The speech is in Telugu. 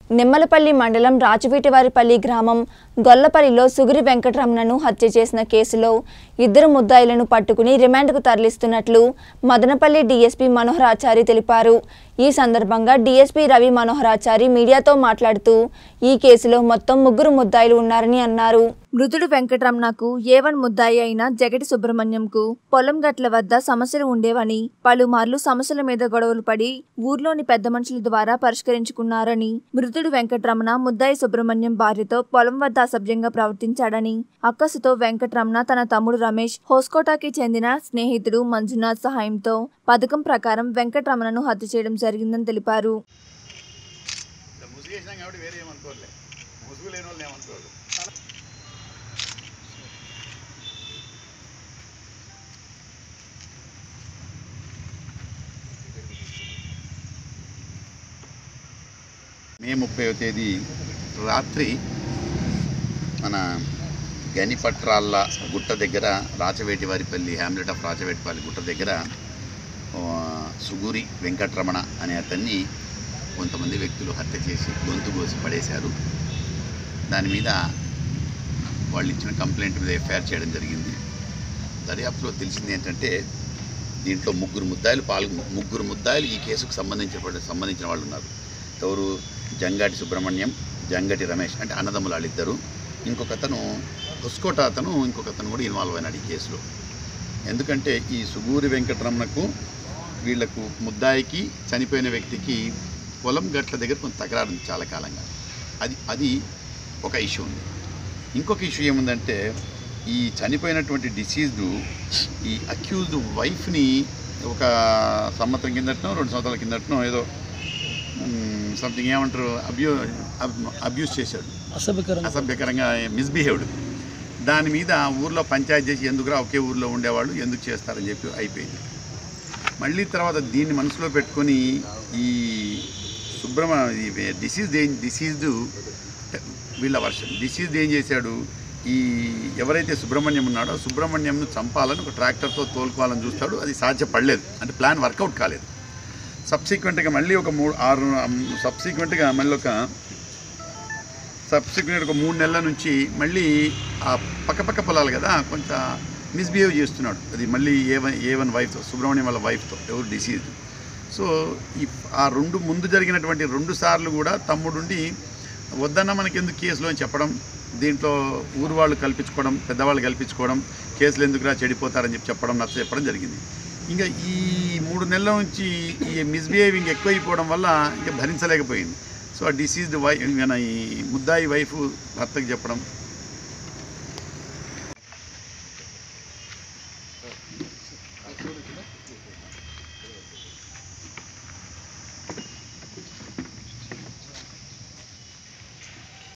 నిమ్మలపల్లి మండలం రాజవీటివారిపల్లి గ్రామం గొల్లపల్లిలో సుగిరి వెంకటరమణను హత్య చేసిన కేసులో ఇద్దరు ముద్దాయిలను పట్టుకుని రిమాండ్కు తరలిస్తున్నట్లు మదనపల్లి డీఎస్పీ మనోహరాచారి తెలిపారు ఈ సందర్భంగా డీఎస్పీ రవి మనోహరాచారి మీడియాతో మాట్లాడుతూ ఈ కేసులో మొత్తం ముగ్గురు ముద్దాయిలు ఉన్నారని అన్నారు మృతుడు వెంకటరమణకు ఏవన్ ముద్దాయి అయిన జగటి సుబ్రహ్మణ్యంకు పొలం గట్ల వద్ద సమస్యలు ఉండేవని పలుమార్లు సమస్యల మీద గొడవలు పడి ఊర్లోని పెద్ద మనుషుల ద్వారా పరిష్కరించుకున్నారని మృతుడు వెంకటరమణ ముద్దాయి సుబ్రహ్మణ్యం భార్యతో పొలం వద్ద అసభ్యంగా ప్రవర్తించాడని అక్కసుతో వెంకటరమణ తన తమ్ముడు రమేష్ హోస్కోటాకి చెందిన స్నేహితుడు మంజునాథ్ సహాయంతో పథకం ప్రకారం వెంకటరమణను హత్య చేయడం జరిగిందని తెలిపారు ఇట్లా ముసుగు వేసినాం కాబట్టి వేరే ఏమనుకోలే ముసుగు లేని వాళ్ళు ఏమనుకోరు మే ముప్పైవ తేదీ రాత్రి మన గనిపట్రాళ్ళ గుట్ట దగ్గర రాచవేటివారిపల్లి హ్యామ్లెట్ ఆఫ్ రాచవేటిపల్లి గుట్ట దగ్గర ఆ, సుగూరి వెంకటరమణ అనే అతన్ని కొంతమంది వ్యక్తులు హత్య చేసి గొంతు కోసి పడేశారు దాని మీద వాళ్ళు ఇచ్చిన కంప్లైంట్ మీద ఎఫ్ఐఆర్ చేయడం జరిగింది దర్యాప్తులో తెలిసింది ఏంటంటే దీంట్లో ముగ్గురు ముద్దాయిలు పాల్గొ ముగ్గురు ముద్దాయిలు ఈ కేసుకు సంబంధించిన సంబంధించిన వాళ్ళు ఉన్నారు ఎవరు జంగాటి సుబ్రహ్మణ్యం జంగటి రమేష్ అంటే అన్నదమ్ములు వాళ్ళిద్దరు ఇంకొక అతను హుస్కోట అతను ఇంకొక అతను కూడా ఇన్వాల్వ్ అయినాడు ఈ కేసులో ఎందుకంటే ఈ సుగూరి వెంకటరమణకు వీళ్లకు ముద్దాయికి చనిపోయిన వ్యక్తికి పొలం గట్ల దగ్గర కొంత తగరాడు ఉంది చాలా కాలంగా అది అది ఒక ఇష్యూ ఉంది ఇంకొక ఇష్యూ ఏముందంటే ఈ చనిపోయినటువంటి డిసీజ్డ్ ఈ అక్యూజ్డ్ వైఫ్ని ఒక సంవత్సరం కిందటనో రెండు సంవత్సరాల కిందటనో ఏదో సంథింగ్ ఏమంటారు అబ్యూ అబ్యూస్ చేశాడు అసభ్యకరంగా అసభ్యకరంగా మిస్బిహేవ్డ్ దాని మీద ఊర్లో పంచాయతీ చేసి ఎందుకురా ఒకే ఊర్లో ఉండేవాళ్ళు ఎందుకు చేస్తారని చెప్పి అయిపోయింది మళ్ళీ తర్వాత దీన్ని మనసులో పెట్టుకొని ఈ సుబ్రహ్మ డిసీజ్ ఏం డిసీజ్డ్ వీళ్ళ వర్షన్ డిసీజ్డ్ ఏం చేశాడు ఈ ఎవరైతే సుబ్రహ్మణ్యం ఉన్నాడో సుబ్రహ్మణ్యంను చంపాలని ఒక ట్రాక్టర్తో తోలుకోవాలని చూస్తాడు అది సాధ్యపడలేదు అంటే ప్లాన్ వర్కౌట్ కాలేదు సబ్సిక్వెంట్గా మళ్ళీ ఒక మూడు ఆరు సబ్సిక్వెంట్గా మళ్ళీ ఒక సబ్సిక్వెంట్ ఒక మూడు నెలల నుంచి మళ్ళీ ఆ పక్కపక్క పొలాలు కదా కొంత మిస్బిహేవ్ చేస్తున్నాడు అది మళ్ళీ ఏ వన్ ఏ వన్ వైఫ్తో సుబ్రహ్మణ్యం వాళ్ళ వైఫ్తో ఎవరు డిసీజ్ సో ఈ ఆ రెండు ముందు జరిగినటువంటి రెండు సార్లు కూడా తమ్ముడుండి వద్దన్న మనకి ఎందుకు కేసులో అని చెప్పడం దీంట్లో ఊరు వాళ్ళు కల్పించుకోవడం పెద్దవాళ్ళు కల్పించుకోవడం కేసులు ఎందుకురా చెడిపోతారని చెప్పి చెప్పడం నచ్చ చెప్పడం జరిగింది ఇంకా ఈ మూడు నెలల నుంచి ఈ మిస్బిహేవింగ్ ఎక్కువైపోవడం వల్ల ఇంకా భరించలేకపోయింది సో ఆ డిసీజ్డ్ వై ఈ ముద్దాయి వైఫ్ భర్తకి చెప్పడం